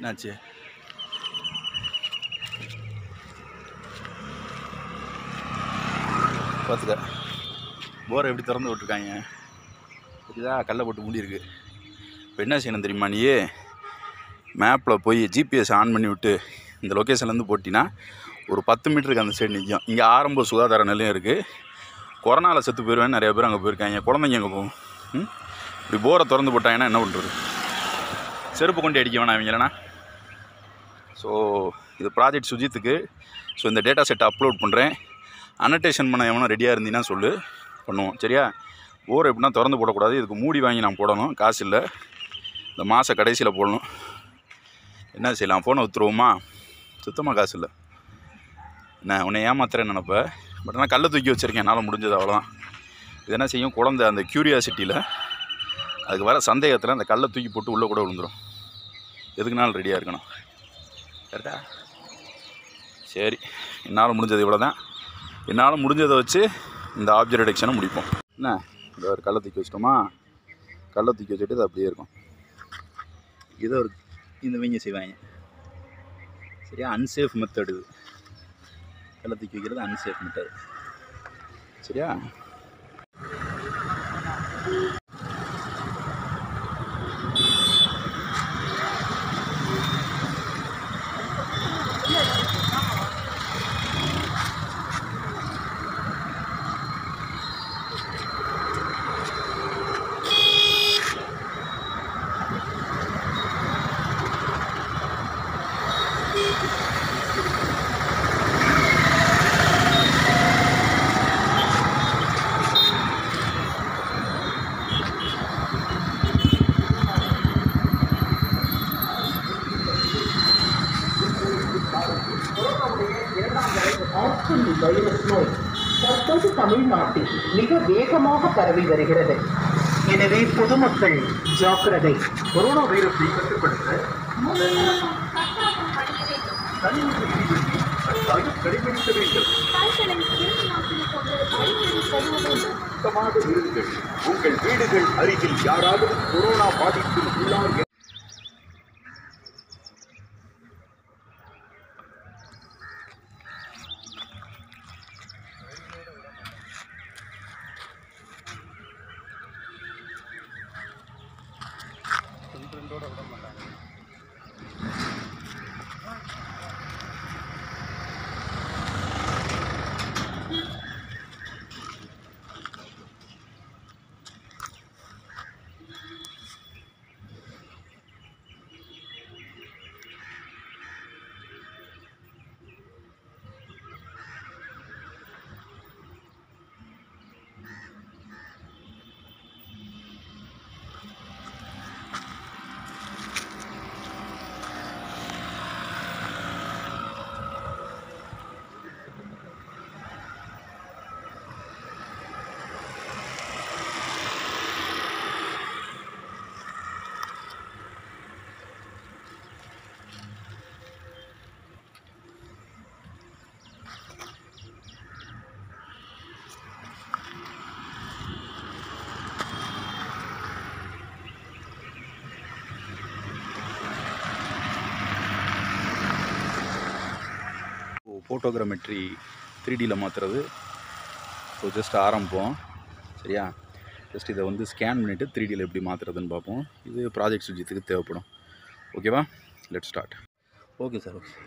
என்னாச்சு பார்த்துக்க போரை எப்படி திறந்து விட்ருக்காங்க புரியுதா கல்லை போட்டு மூடி இருக்கு இப்போ என்ன செய்யணும் தெரியுமா நீ மேப்பில் போய் ஜிபிஎஸ் ஆன் பண்ணி விட்டு இந்த லொக்கேஷன்லேருந்து போட்டினா ஒரு பத்து மீட்டருக்கு அந்த சைடு நிற்கும் இங்கே ஆரம்ப சுகாதார நிலையம் இருக்குது கொரோனாவில் செத்து போயிடுவேன் நிறைய பேர் அங்கே போயிருக்காங்க குழந்தைங்க அங்கே போகும் ம்? இப்படி போரை திறந்து போட்டாங்கன்னா என்ன பண்ணுறது செருப்பு கொண்டு அடிக்க வேணாம் இவங்க இல்லைனா ஸோ இது ப்ராஜெக்ட் சுஜித்துக்கு ஸோ இந்த டேட்டா செட்டை அப்லோட் பண்ணுறேன் அனடேஷன் பண்ண எவனும் ரெடியாக இருந்தீங்கன்னா சொல்லு பண்ணுவோம் சரியா போர் எப்படின்னா திறந்து போடக்கூடாது இதுக்கு மூடி வாங்கி நான் போடணும் காசு இல்லை இந்த மாத கடைசியில் போடணும் என்ன செய்யலாம் ஃபோனை விற்றுருவோமா சுத்தமாக காசு இல்லை என்ன உன்னை ஏமாத்துறேன்னு நினப்ப பட் ஆனால் கல்லை தூக்கி வச்சுருக்கேன் என்னால் முடிஞ்சது அவ்வளோதான் இது என்ன செய்யும் குழந்தை அந்த க்யூரியாசிட்டியில் அதுக்கு வர சந்தேகத்தில் அந்த கல்லை தூக்கி போட்டு உள்ளே கூட விழுந்துடும் எதுக்குனாலும் ரெடியாக இருக்கணும் கரெக்டா சரி என்னால் முடிஞ்சது இவ்வளோ தான் என்னால் முடிஞ்சதை வச்சு இந்த ஆப்ஜெக்ட் டிடெக்ஷனை முடிப்போம் என்ன இந்த ஒரு கல்லை தூக்கி வச்சிட்டோமா கல்லை தூக்கி வச்சுட்டு இது அப்படியே இருக்கும் இதை ஒரு இந்த வைங்க செய்வாங்க சரியா அன்சேஃப் மெத்தட் இது கல்லை தூக்கி வைக்கிறது அன்சேஃப் மெத்தட் சரியா ஆஸ்திரேலிய வைரஸ் நோய் தற்போது தமிழ்நாட்டில் மிக வேகமாக பரவி வருகிறது எனவே பொதுமக்கள் ஜாக்கிரதை கொரோனா வைரஸை கட்டுப்படுத்த தனிமனித இடைவெளியை கட்டாயம் கடைபிடிக்க வேண்டும் சுத்தமாக இருங்கள் உங்கள் வீடுகள் அருகில் யாராவது கொரோனா பாதிப்பில் உள்ளார் எ- ஃபோட்டோகிராமெட்ரி த்ரீ டியில் மாற்றுறது ஸோ ஜஸ்ட் ஆரம்பிப்போம் சரியா ஜஸ்ட் இதை வந்து ஸ்கேன் பண்ணிவிட்டு த்ரீ டியில் எப்படி மாற்றுறதுன்னு பார்ப்போம் இது ப்ராஜெக்ட் சுஜித்துக்கு தேவைப்படும் ஓகேவா let start okay sir okay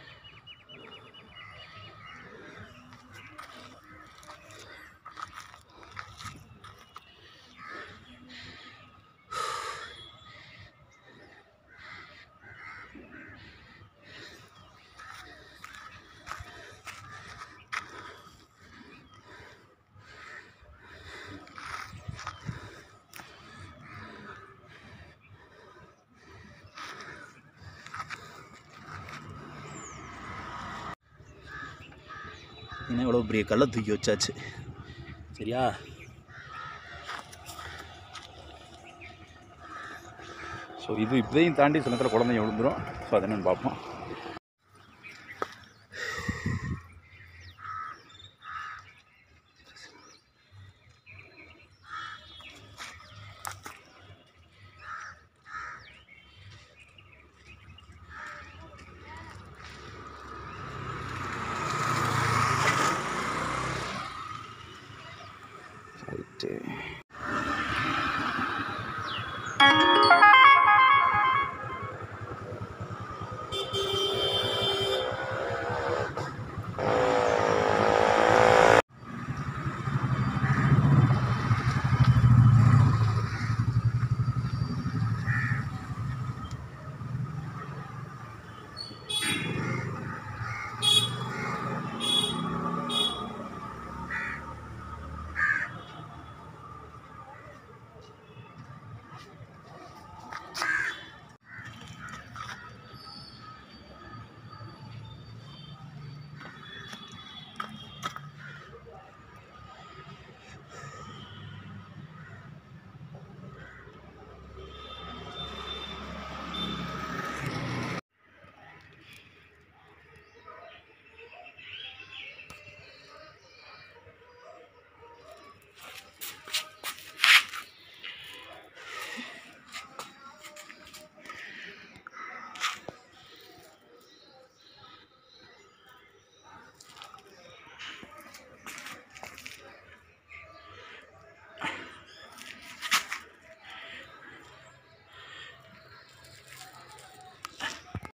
ஏன்னா இவ்வளோ பெரிய கல்லை தூக்கி வச்சாச்சு சரியா ஸோ இது இதையும் தாண்டி சில நேரத்தில் குழந்தைங்க விழுந்துரும் ஸோ அதை என்னன்னு பார்ப்போம்